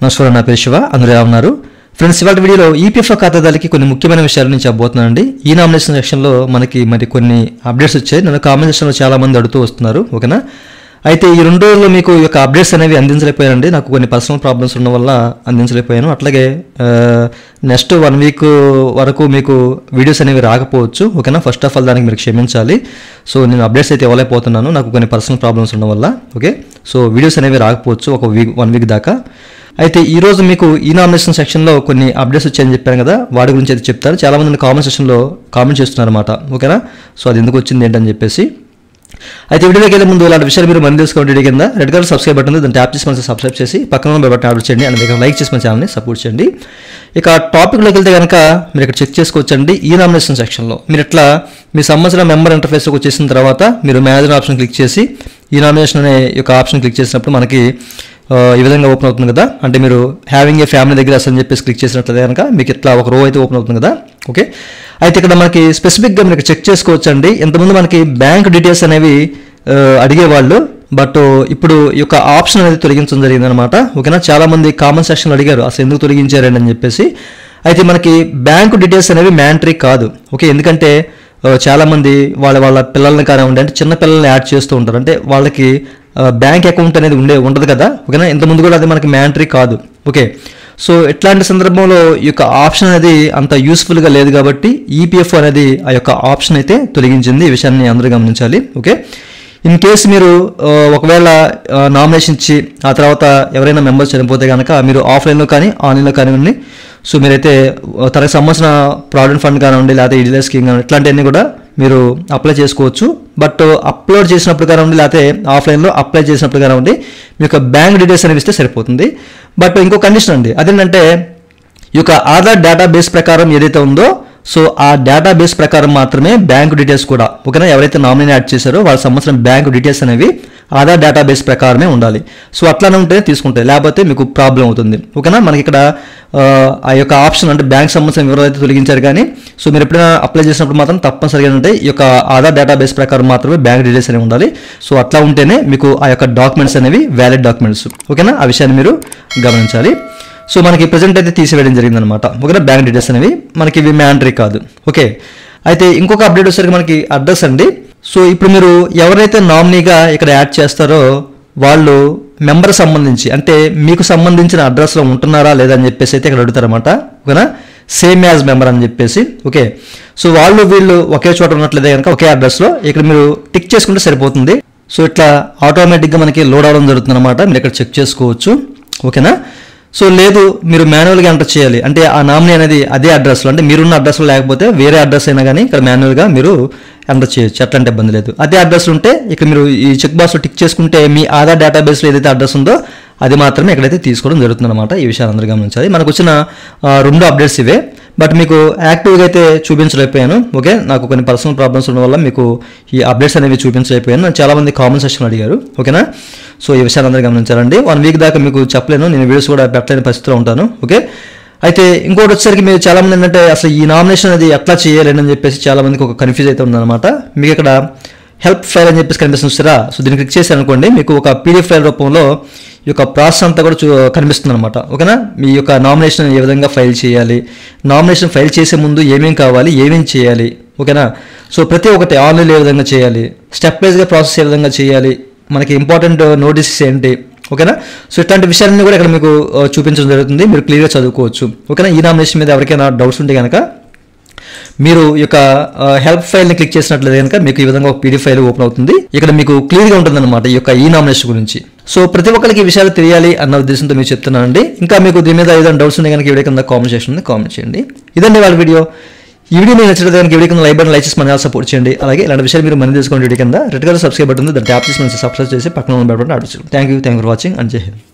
నమస్కారం నా పేరు శివ అందరూ ఎలా ఉన్నారు ఫ్రెండ్స్ ఇవాళ వీడియోలో ఈపీఎఫ్ఓ ఖాతాదారులకి కొన్ని ముఖ్యమైన విషయాలు నేను చెప్పబోతున్నానండి ఈ నామినేషన్ సెక్షన్లో మనకి మరి కొన్ని అప్డేట్స్ వచ్చాయి నన్ను కామెంట్ సెక్షన్లో చాలా మంది అడుగుతూ వస్తున్నారు ఓకేనా అయితే ఈ రెండు రోజుల్లో మీకు ఈ యొక్క అప్డేట్స్ అనేవి అందించలేకపోయానండి నాకు కొన్ని పర్సనల్ ప్రాబ్లమ్స్ ఉండడం వల్ల అందించలేకపోయాను అట్లాగే నెక్స్ట్ వన్ వీక్ వరకు మీకు వీడియోస్ అనేవి రాకపోవచ్చు ఓకేనా ఫస్ట్ ఆఫ్ ఆల్ దానికి మీరు క్షమించాలి సో నేను అప్డేట్స్ అయితే ఇవ్వలేకపోతున్నాను నాకు కొన్ని పర్సనల్ ప్రాబ్లమ్స్ ఉండడం వల్ల ఓకే సో వీడియోస్ అనేవి రాకపోవచ్చు ఒక వీక్ వన్ వీక్ దాకా అయితే ఈ రోజు మీకు ఈ నామినేషన్ సెక్షన్లో కొన్ని అప్డేట్స్ వచ్చాయని చెప్పాను కదా వాటి గురించి అయితే చెప్తాను చాలా మంది కామెంట్ సెక్షన్లో కామెంట్ చేస్తున్నారు అనమాట ఓకేనా సో అది ఎందుకు వచ్చింది ఏంటని చెప్పేసి అయితే వీడియోకి వెళ్ళే ముందు ఇలాంటి విషయాలు మీరు మంది తెలుసుకోండి వీడియో కింద రెడ్ కలర్ సబ్స్క్రైబ్ బటన్ ఉంది దాన్ని ట్యాప్ చేసి మనకి సబ్స్క్రైబ్ చేసి పక్కన ఉన్న బటన్ ఆర్డర్ చేయండి అండ్ లైక్ చేసి మన ఛానల్ని సపోర్ట్ చేయండి ఇక టాపిక్లోకి వెళ్తే కనుక మీరు ఇక్కడ చెక్ చేసుకోవచ్చండి ఈ నామినేషన్ సెక్షన్లో మీరు ఇట్లా మీ సంవత్సరం మెంబర్ ఇంటర్ఫేస్కి వచ్చేసిన తర్వాత మీరు మేనేజర్ ఆప్షన్ క్లిక్ చేసి ఈ నామినేషన్ అనే యొక్క ఆప్షన్ క్లిక్ చేసినప్పుడు మనకి ఆ, ఈ విధంగా ఓపెన్ అవుతుంది కదా అంటే మీరు హ్యావింగ్ ఏ ఫ్యామిలీ దగ్గర అని చెప్పేసి క్లిక్ చేసినట్లయితే కనుక మీకు ఇట్లా ఒక రో అయితే ఓపెన్ అవుతుంది కదా ఓకే అయితే ఇక్కడ మనకి స్పెసిఫిక్గా మీరు చెక్ చేసుకోవచ్చు అండి ఇంతకుముందు మనకి బ్యాంక్ డీటెయిల్స్ అనేవి ఆ, అడిగేవాళ్ళు బట్ ఇప్పుడు ఈ యొక్క ఆప్షన్ అనేది తొలగించడం జరిగింది అనమాట ఓకేనా చాలా మంది కామన్ సెక్షన్లో అడిగారు అసలు ఎందుకు తొలగించారండి అని చెప్పేసి అయితే మనకి బ్యాంకు డీటెయిల్స్ అనేవి మ్యాంటరీ కాదు ఓకే ఎందుకంటే ఆ, చాలా మంది వాళ్ళ వాళ్ళ పిల్లల్ని కానివ్వండి అంటే చిన్న పిల్లల్ని యాడ్ చేస్తూ ఉంటారు అంటే వాళ్ళకి ఆ, బ్యాంక్ అకౌంట్ అనేది ఉండే ఉండదు కదా ఓకేనా ఇంతకుముందు కూడా అది మనకి మ్యాంటరీ కాదు ఓకే సో ఇట్లాంటి సందర్భంలో ఈ యొక్క ఆప్షన్ అనేది అంత యూస్ఫుల్గా లేదు కాబట్టి ఈపీఎఫ్ అనేది ఆ యొక్క ఆప్షన్ అయితే తొలగించింది ఈ విషయాన్ని అందరూ గమనించాలి ఓకే ఇన్ కేసు మీరు ఆ, ఒకవేళ నామినేషన్ ఇచ్చి ఆ తర్వాత ఎవరైనా మెంబర్స్ చనిపోతే కనుక మీరు ఆఫ్లైన్లో కానీ ఆన్లైన్లో కానివ్వండి సో మీరైతే ఆ, తనకు సంబంధించిన ప్రావిడెంట్ ఫండ్ కానివ్వండి లేకపోతే ఇడిలే స్కీమ్ కానివ్వండి ఇట్లాంటివన్నీ కూడా మీరు అప్లై చేసుకోవచ్చు బట్ అప్లోడ్ చేసినప్పుడు కానివ్వండి లేకపోతే ఆఫ్లైన్లో అప్లై చేసినప్పుడు కానివ్వండి మీ యొక్క బ్యాంక్ డీటెయిల్స్ అనేవి ఇస్తే సరిపోతుంది బట్ ఇంకో కండిషన్ అండి అదేంటంటే ఈ యొక్క ఆధార్ డేటాబేస్ ప్రకారం ఏదైతే ఉందో సో ఆ డేటాబేస్ ప్రకారం మాత్రమే బ్యాంక్ డీటెయిల్స్ కూడా ఓకేనా ఎవరైతే నామినీ యాడ్ చేశారో వాళ్ళ సంవత్సరం బ్యాంక్ డీటెయిల్స్ అనేవి ఆధార్ డేటాబేస్ ప్రకారమే ఉండాలి సో అట్లానే ఉంటేనే తీసుకుంటాయి లేకపోతే మీకు ప్రాబ్లం అవుతుంది ఓకేనా మనకి ఇక్కడ ఆ, ఆ యొక్క ఆప్షన్ అంటే బ్యాంక్ సంబంధించిన వివరాలు అయితే తొలగించారు కానీ సో మీరు ఎప్పుడైనా అప్లై చేసినప్పుడు మాత్రం తప్పనిసరిగా ఏంటంటే ఈ యొక్క ఆధార్ డేటాబేస్ ప్రకారం మాత్రమే బ్యాంక్ డీటెయిల్స్ అనేవి ఉండాలి సో అట్లా ఉంటేనే మీకు ఆ యొక్క డాక్యుమెంట్స్ అనేవి వ్యాలిడ్ డాక్యుమెంట్స్ ఓకేనా ఆ విషయాన్ని మీరు గమనించాలి సో మనకి ప్రజెంట్ అయితే తీసివేయడం జరిగిందనమాట ఓకేనా బ్యాంక్ డీటెయిల్స్ అనేవి మనకి ఇవి మ్యాండరీ కాదు ఓకే అయితే ఇంకొక అప్డేట్ వచ్చేసరికి మనకి అడ్రస్ అండి సో ఇప్పుడు మీరు ఎవరైతే నామినీగా ఇక్కడ యాడ్ చేస్తారో వాళ్ళు మెంబర్ సంబంధించి అంటే మీకు సంబంధించిన అడ్రస్లో ఉంటున్నారా లేదా అని చెప్పేసి అయితే ఇక్కడ అడుగుతారన్నమాట ఓకేనా సేమ్ యాజ్ మెంబర్ అని చెప్పేసి ఓకే సో వాళ్ళు వీళ్ళు ఒకే చోట ఉన్నట్లయితే కనుక ఒకే అడ్రస్లో ఇక్కడ మీరు టిక్ చేసుకుంటే సరిపోతుంది సో ఇట్లా ఆటోమేటిక్గా మనకి లోడ్ అవడం జరుగుతుంది అనమాట మీరు ఇక్కడ చెక్ చేసుకోవచ్చు ఓకేనా సో లేదు మీరు మాన్యువల్గా ఎంటర్ చేయాలి అంటే ఆ నామినీ అనేది అదే అడ్రస్లో అంటే మీరున్న అడ్రస్లో లేకపోతే వేరే అడ్రస్ అయినా కానీ ఇక్కడ మాన్యువల్గా మీరు ఎంటర్ చేయొచ్చు అట్లాంటి ఇబ్బంది లేదు అదే అడ్రస్ ఉంటే ఇక్కడ మీరు ఈ చెక్ బాక్స్లో టిక్ చేసుకుంటే మీ ఆధార్ డేటాబేస్లో ఏదైతే అడ్రస్ ఉందో అది మాత్రమే ఇక్కడైతే తీసుకోవడం జరుగుతుంది అనమాట ఈ విషయాలు అందరూ గమనించాలి మనకు వచ్చిన ఆ, రెండు అప్డేట్స్ ఇవే బట్ మీకు యాక్టివ్గా అయితే చూపించలేకపోయాను ఓకే నాకు కొన్ని పర్సనల్ ప్రాబ్లమ్స్ ఉండడం వల్ల మీకు ఈ అప్డేట్స్ అనేవి చూపించలేకపోయాను నన్ను చాలా మంది కామెంట్ సెక్షన్ అడిగారు ఓకేనా సో ఈ విషయాలు అందరూ గమనించాలండి వన్ వీక్ దాకా మీకు చెప్పలేను నేను వీడియోస్ కూడా పెట్టలేని పరిస్థితిలో ఉంటాను ఓకే అయితే ఇంకోటి వచ్చేసరికి మీరు చాలా మంది ఏంటంటే అసలు ఈ నామినేషన్ అనేది ఎట్లా చేయాలి అని చెప్పేసి చాలా మందికి ఒక కన్ఫ్యూజ్ అయితే ఉందన్నమాట మీకు ఇక్కడ హెల్ప్ ఫైల్ అని చెప్పేసి కనిపిస్తుంది చూసారా సో దీన్ని క్లిక్ చేసి అనుకోండి మీకు ఒక పీడిఎఫ్ ఫైల్ రూపంలో ఈ యొక్క ప్రాసెస్ అంతా కూడా చూ కనిపిస్తుంది అనమాట ఓకేనా మీ యొక్క నామినేషన్ ఏ విధంగా ఫైల్ చేయాలి నామినేషన్ ఫైల్ చేసే ముందు ఏమేం కావాలి ఏమేం చేయాలి ఓకేనా సో ప్రతి ఒక్కటి ఆన్లైన్ ఏ విధంగా చేయాలి స్టెప్ వైజ్గా ప్రాసెస్ ఏ విధంగా చేయాలి మనకి ఇంపార్టెంట్ నోటీసెస్ ఏంటి ఓకేనా సో ఇట్లాంటి విషయాలన్నీ కూడా ఇక్కడ మీకు ఆ, చూపించడం జరుగుతుంది మీరు క్లియర్గా చదువుకోవచ్చు ఓకేనా ఈ నామినేషన్ మీద ఎవరికైనా డౌట్స్ ఉంటే కనుక మీరు ఈ యొక్క హెల్ప్ ఫైల్ని క్లిక్ చేసినట్లయితే కనుక మీకు ఈ విధంగా ఒక పీడిఎఫ్ ఫైల్ ఓపెన్ అవుతుంది ఇక్కడ మీకు క్లియర్గా ఉంటుందన్నమాట ఈ యొక్క ఈ నామినేషన్ గురించి సో ప్రతి ఒక్కరికి ఈ విషయాలు తెలియాలి అన్న ఉద్దేశంతో మీకు చెప్తున్నానండి ఇంకా మీకు దీని మీద ఏదైనా డౌట్స్ ఉంటే కనుక ఈ వీడియో కింద కామెంట్ సెక్షన్ ఉంది కామెంట్ చేయండి ఇదండి వాళ్ళ వీడియో ఈ వీడియో మీకు నచ్చినట్లయితే కనుక ఈ వీడియో కింద లైక్ బటన్ లైక్ చేసి మన సపోర్ట్ చేయండి అలాగే ఇలాంటి విషయాలు మీరు మనీ తెలుసుకోండి వీడియో కింద రెడ్ కలర్ సబ్స్క్రైబ్ బటన్ ఉంది దాన్ని ట్యాప్ చేసి మన సబ్స్క్రైబ్ చేసి పక్కన ఉన్న బటన్ ఆడచ్చు thank you thank for watching and Jai Hind